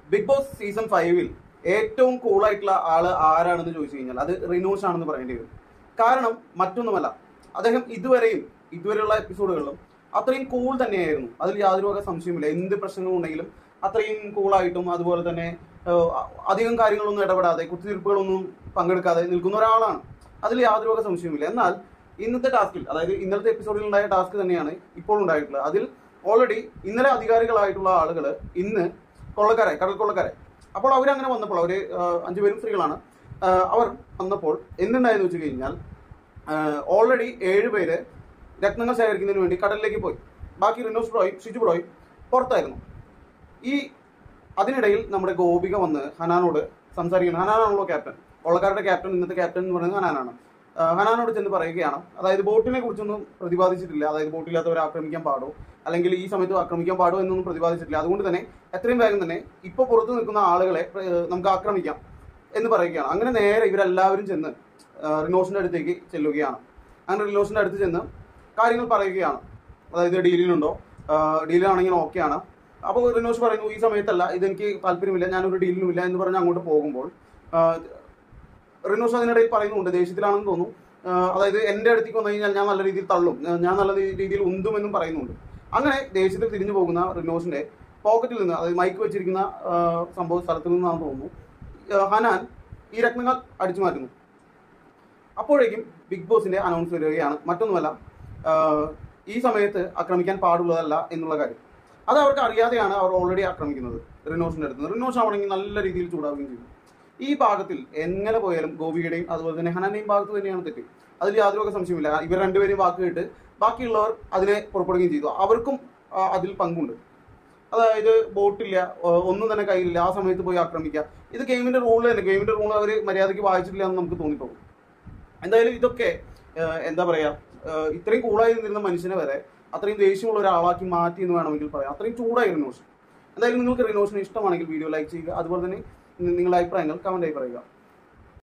big boss season ഫൈവിൽ ഏറ്റവും cool ആയിട്ടുള്ള ആള് ആരാണെന്ന് ചോദിച്ചു കഴിഞ്ഞാൽ അത് റിനോഷ് ആണെന്ന് പറയേണ്ടി വരും കാരണം മറ്റൊന്നുമല്ല അദ്ദേഹം ഇതുവരെയും ഇതുവരെയുള്ള എപ്പിസോഡുകളിലും അത്രയും കൂൾ തന്നെയായിരുന്നു അതിൽ യാതൊരു വക സംശയമില്ല എന്ത് പ്രശ്നങ്ങളുണ്ടെങ്കിലും അത്രയും കൂളായിട്ടും അതുപോലെ തന്നെ ഏഹ്, അധികം കാര്യങ്ങളൊന്നും ഇടപെടാതെ കുത്തിത്തിരിപ്പുകളൊന്നും പങ്കെടുക്കാതെ നിൽക്കുന്ന ഒരാളാണ് അതിൽ യാതൊരു വക സംശയമില്ല എന്നാൽ ഇന്നത്തെ ടാസ്കിൽ അതായത് ഇന്നലത്തെ എപ്പിസോഡിൽ ഉണ്ടായ ടാസ്ക് തന്നെയാണ് ഇപ്പോൾ ഉണ്ടായിട്ടുള്ളത് അതിൽ ഓൾറെഡി ഇന്നലെ അധികാരികളായിട്ടുള്ള ആളുകൾ ഇന്ന് കൊള്ളക്കാരായി കടൽ കൊള്ളക്കാരായി അപ്പോൾ അവരങ്ങനെ വന്നപ്പോൾ അവർ അഞ്ചുപേരും സ്ത്രീകളാണ് ആ, അവർ വന്നപ്പോൾ എന്തുണ്ടായെന്ന് വെച്ച് കഴിഞ്ഞാൽ ഓൾറെഡി ഏഴ് പേര് രത്നങ്ങൾ ശേഖരിക്കുന്നതിന് വേണ്ടി കടലിലേക്ക് പോയി ബാക്കി റിനോസ് ബ്രോയും ഷിജു ബ്രോയും പുറത്തായിരുന്നു ഈ അതിനിടയിൽ നമ്മുടെ ഗോപിക വന്ന് ഹനാനോട് സംസാരിക്കുന്നു ഹനാനാണല്ലോ ക്യാപ്റ്റൻ കൊള്ളക്കാരുടെ ക്യാപ്റ്റൻ ഇന്നത്തെ ക്യാപ്റ്റൻ എന്ന് പറയുന്നത് ഹനാനാണ് ആ, ഹനാനോട് ചെന്ന് പറയുകയാണ് അതായത് ബോട്ടിനെ കുറിച്ചൊന്നും പ്രതിപാദിച്ചിട്ടില്ല അതായത് ബോട്ടില്ലാത്തവരെ ആക്രമിക്കാൻ പാടോ അല്ലെങ്കിൽ ഈ സമയത്ത് ആക്രമിക്കാൻ പാടോ എന്നൊന്നും പ്രതിപാദിച്ചിട്ടില്ല അതുകൊണ്ട് തന്നെ എത്രയും വേഗം തന്നെ ഇപ്പൊ പുറത്ത് നിൽക്കുന്ന ആളുകളെ ഏഹ്, നമുക്ക് ആക്രമിക്കാം എന്ന് പറയുകയാണ് അങ്ങനെ നേരെ ഇവരെല്ലാവരും ചെന്ന് ആ, റിനോഷിന്റെ അടുത്തേക്ക് ചെല്ലുകയാണ് അങ്ങനെ റിനോഷിന്റെ അടുത്ത് ചെന്ന് കാര്യങ്ങൾ പറയുകയാണ് അതായത് ഡീലിലുണ്ടോ ഡീലിലാണെങ്കിൽ ഓക്കെയാണ് അപ്പോൾ റിനോഷ് പറയുന്നു ഈ സമയത്തല്ല ഇതെനിക്ക് താല്പര്യമില്ല ഞാനൊരു ഡീലിനുമില്ല എന്ന് പറഞ്ഞ് അങ്ങോട്ട് പോകുമ്പോൾ ആ, റിനോഷ് അതിനിടയിൽ പറയുന്നുണ്ട് ദേഷ്യത്തിലാണെന്ന് തോന്നുന്നു ആ, അതായത് എൻ്റെ അടുത്തേക്ക് വന്നു കഴിഞ്ഞാൽ ഞാൻ നല്ല രീതിയിൽ തള്ളും ഞാൻ- ഞാൻ നല്ല രീ- രീതിയിൽ ഉന്തുമെന്നും പറയുന്നുണ്ട് അങ്ങനെ ദേഷ്യത്തിൽ തിരിഞ്ഞു പോകുന്ന റിനോഷിന്റെ പോക്കറ്റിൽ നിന്ന് അതായത് മൈക്ക് വെച്ചിരിക്കുന്ന ആ, സംഭവ സ്ഥലത്തിൽ നിന്നാണെന്ന് തോന്നുന്നു ആ, ഹനാൻ ഈ രത്നങ്ങൾ അടിച്ചു മാറ്റുന്നു അപ്പോഴേക്കും ബിഗ് ബോസിന്റെ അനൗൺസ് വരികയാണ് മറ്റൊന്നുമല്ല ആ, ഈ സമയത്ത് ആക്രമിക്കാൻ പാടുള്ളതല്ല എന്നുള്ള കാര്യം അത് അവർക്ക് അറിയാതെയാണ് അവർ ഓൾറെഡി ആക്രമിക്കുന്നത് റിനോഷിന്റെ അടുത്ത് റിനോഷ് ആവണമെങ്കിൽ നല്ല രീതിയിൽ ചൂടാവുകയും ചെയ്തു ഈ ഭാഗത്തിൽ എങ്ങനെ പോയാലും ഗോപിയുടെയും അതുപോലെ തന്നെ ഹനാന്റെയും ഭാഗത്ത് തന്നെയാണ് തെറ്റ് അതിൽ യാതൊരു വക സംശയമില്ല ഇവർ രണ്ടുപേരെയും വാക്ക് കേട്ട് ബാക്കിയുള്ളവർ അതിനെ പുറപ്പെടുകയും ചെയ്തു അവർക്കും ആ, അതിൽ പങ്കുണ്ട് അതായത് ബോട്ടില്ല ആ, ഒന്നും തന്നെ കയ്യിലില്ല ആ സമയത്ത് പോയി ആക്രമിക്കുക ഇത് ഗെയിമിന്റെ റൂൾ തന്നെ ഗെയിമിന്റെ റൂൾ അവർ മര്യാദയ്ക്ക് വായിച്ചിട്ടില്ല എന്ന് നമുക്ക് തോന്നിപ്പോകും എന്തായാലും ഇതൊക്കെ ആ, എന്താ പറയാ ആ, ഇത്രയും കൂളായി നിന്നിരുന്ന മനുഷ്യനെ വരെ അത്രയും ദേഷ്യമുള്ള ഒരാളാക്കി മാറ്റി എന്ന് വേണമെങ്കിൽ പറയാം അത്രയും ചൂടായി റിനോഷൻ എന്തായാലും നിങ്ങൾക്ക് റിനോഷൻ ഇഷ്ടമാണെങ്കിൽ വീഡിയോ ലൈക്ക് ചെയ്യുക അതുപോലെ തന്നെ നിങ്ങളുടെ അഭിപ്രായങ്ങൾ കമന്റായി പറയുക